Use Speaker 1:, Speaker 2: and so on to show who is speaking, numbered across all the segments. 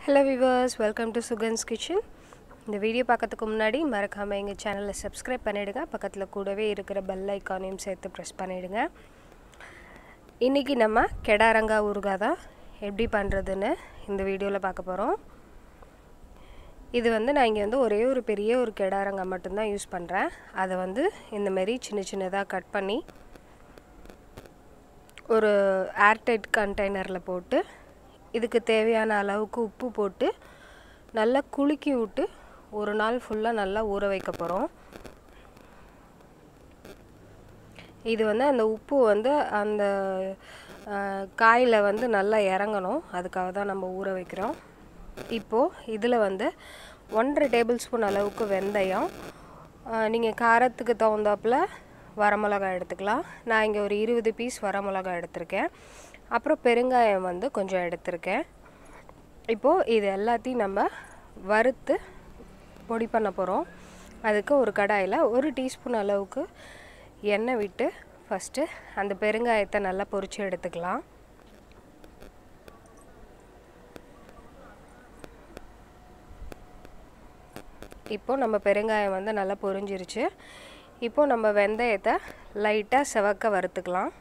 Speaker 1: hello viewers welcome to Sugan's kitchen இந்த video பார்க்கறதுக்கு முன்னாடி மறக்காமல் எங்கள் சேனலை சப்ஸ்கிரைப் பண்ணிவிடுங்க பக்கத்தில் கூடவே இருக்கிற பெல் ஐக்கானையும் சேர்த்து ப்ரெஸ் பண்ணிவிடுங்க இன்றைக்கி நம்ம கெடாரங்கா ஊறுகாய் தான் எப்படி பண்ணுறதுன்னு இந்த வீடியோவில் பார்க்க போகிறோம் இது வந்து நான் இங்கே வந்து ஒரே ஒரு பெரிய ஒரு கெடாரங்காய் மட்டும்தான் யூஸ் பண்ணுறேன் அதை வந்து இந்தமாரி சின்ன சின்னதாக கட் பண்ணி ஒரு ஏர்டைட் கண்டெய்னரில் போட்டு இதுக்கு தேவையான அளவுக்கு உப்பு போட்டு நல்லா குலுக்கி விட்டு ஒரு நாள் ஃபுல்லாக நல்லா ஊற வைக்க போகிறோம் இது வந்து அந்த உப்பு வந்து அந்த காயில் வந்து நல்லா இறங்கணும் அதுக்காக தான் நம்ம ஊற வைக்கிறோம் இப்போது இதில் வந்து ஒன்றரை டேபிள் ஸ்பூன் அளவுக்கு வெந்தயம் நீங்கள் காரத்துக்கு தகுந்தாப்பில் வரமிளகா எடுத்துக்கலாம் நான் இங்கே ஒரு இருபது பீஸ் வரமிளகா எடுத்திருக்கேன் அப்புறம் பெருங்காயம் வந்து கொஞ்சம் எடுத்திருக்கேன் இப்போது இது எல்லாத்தையும் நம்ம வறுத்து பொடி பண்ண போகிறோம் அதுக்கு ஒரு கடாயில் ஒரு டீஸ்பூன் அளவுக்கு எண்ணெய் விட்டு ஃபஸ்ட்டு அந்த பெருங்காயத்தை நல்லா பொரித்து எடுத்துக்கலாம் இப்போது நம்ம பெருங்காயம் வந்து நல்லா பொரிஞ்சிருச்சு இப்போது நம்ம வெந்தயத்தை லைட்டாக செவக்க வறுத்துக்கலாம்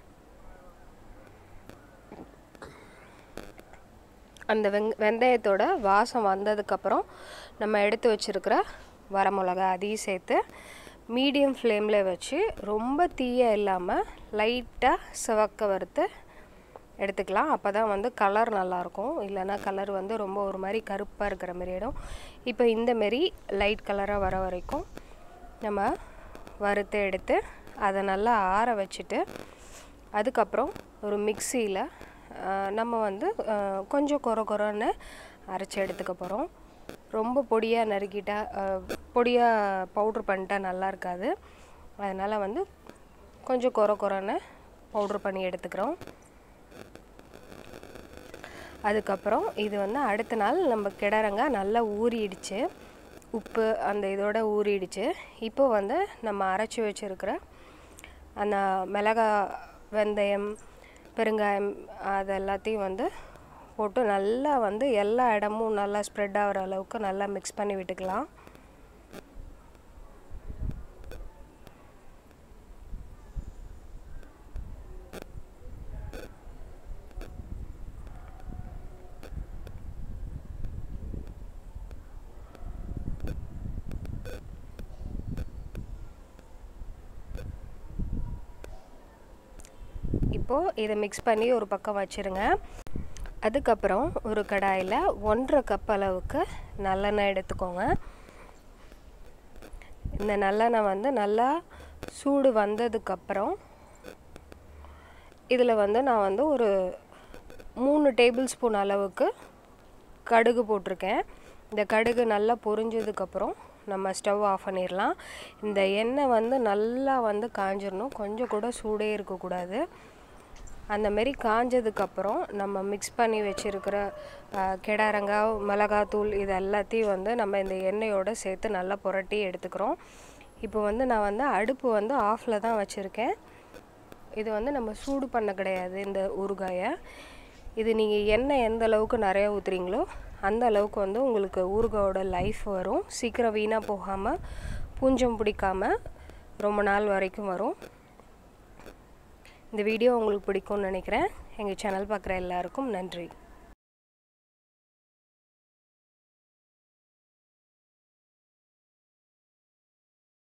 Speaker 1: அந்த வெங் வெந்தயத்தோட வாசம் வந்ததுக்கப்புறம் நம்ம எடுத்து வச்சுருக்கிற வரமிளகா அதையும் சேர்த்து மீடியம் ஃப்ளேமில் வச்சு ரொம்ப தீய இல்லாமல் லைட்டாக சிவக்க வறுத்து எடுத்துக்கலாம் அப்போ தான் வந்து கலர் நல்லாயிருக்கும் இல்லைன்னா கலர் வந்து ரொம்ப ஒரு மாதிரி கருப்பாக இருக்கிற மாரி ஆகிடும் இப்போ இந்தமாரி லைட் கலராக வர வரைக்கும் நம்ம வறுத்து எடுத்து அதை நல்லா ஆற வச்சுட்டு அதுக்கப்புறம் ஒரு மிக்சியில் நம்ம வந்து கொஞ்சம் குறை குறைன்னு அரைச்சி எடுத்துக்க போகிறோம் ரொம்ப பொடியாக நறுக்கிட்டா பொடியாக பவுட்ரு பண்ணிட்டா நல்லா இருக்காது அதனால் வந்து கொஞ்சம் குறை குறைன்னு பவுட்ரு பண்ணி எடுத்துக்கிறோம் அதுக்கப்புறம் இது வந்து அடுத்த நாள் நம்ம கிடரங்க நல்லா ஊறிடுச்சு உப்பு அந்த இதோட ஊறிடுச்சு இப்போ வந்து நம்ம அரைச்சி வச்சுருக்கிற அந்த மிளகா வெந்தயம் பெருங்காயம் அது எல்லாத்தையும் வந்து போட்டு நல்லா வந்து எல்லா இடமும் நல்லா ஸ்ப்ரெட் ஆகிற அளவுக்கு நல்லா மிக்ஸ் பண்ணி விட்டுக்கலாம் இப்போது இதை மிக்ஸ் பண்ணி ஒரு பக்கம் வச்சுருங்க அதுக்கப்புறம் ஒரு கடாயில் ஒன்றரை கப் அளவுக்கு நல்லெண்ணெய் எடுத்துக்கோங்க இந்த நல்லெண்ணெய் வந்து நல்லா சூடு வந்ததுக்கப்புறம் இதில் வந்து நான் வந்து ஒரு மூணு டேபிள் ஸ்பூன் அளவுக்கு கடுகு போட்டிருக்கேன் இந்த கடுகு நல்லா பொரிஞ்சதுக்கப்புறம் நம்ம ஸ்டவ் ஆஃப் பண்ணிடலாம் இந்த எண்ணெய் வந்து நல்லா வந்து காஞ்சிடணும் கொஞ்சம் கூட சூடே இருக்கக்கூடாது அந்தமாரி காஞ்சதுக்கப்புறம் நம்ம மிக்ஸ் பண்ணி வச்சுருக்கிற கெடாரங்காய் மிளகாத்தூள் இது எல்லாத்தையும் வந்து நம்ம இந்த எண்ணெயோடு சேர்த்து நல்லா புரட்டி எடுத்துக்கிறோம் இப்போ வந்து நான் வந்து அடுப்பு வந்து ஆஃபில் தான் வச்சுருக்கேன் இது வந்து நம்ம சூடு பண்ண கிடையாது இந்த ஊறுகாயை இது நீங்கள் எண்ணெய் எந்த அளவுக்கு நிறையா ஊற்றுறீங்களோ அந்த அளவுக்கு வந்து உங்களுக்கு ஊறுகாயோட லைஃப் வரும் சீக்கிரம் வீணாக போகாமல் பூஞ்சம் பிடிக்காமல் ரொம்ப நாள் வரைக்கும் வரும் இந்த வீடியோ உங்களுக்கு பிடிக்கும்னு நினைக்கிறேன் எங்கள் சேனல் பார்க்குற எல்லாருக்கும் நன்றி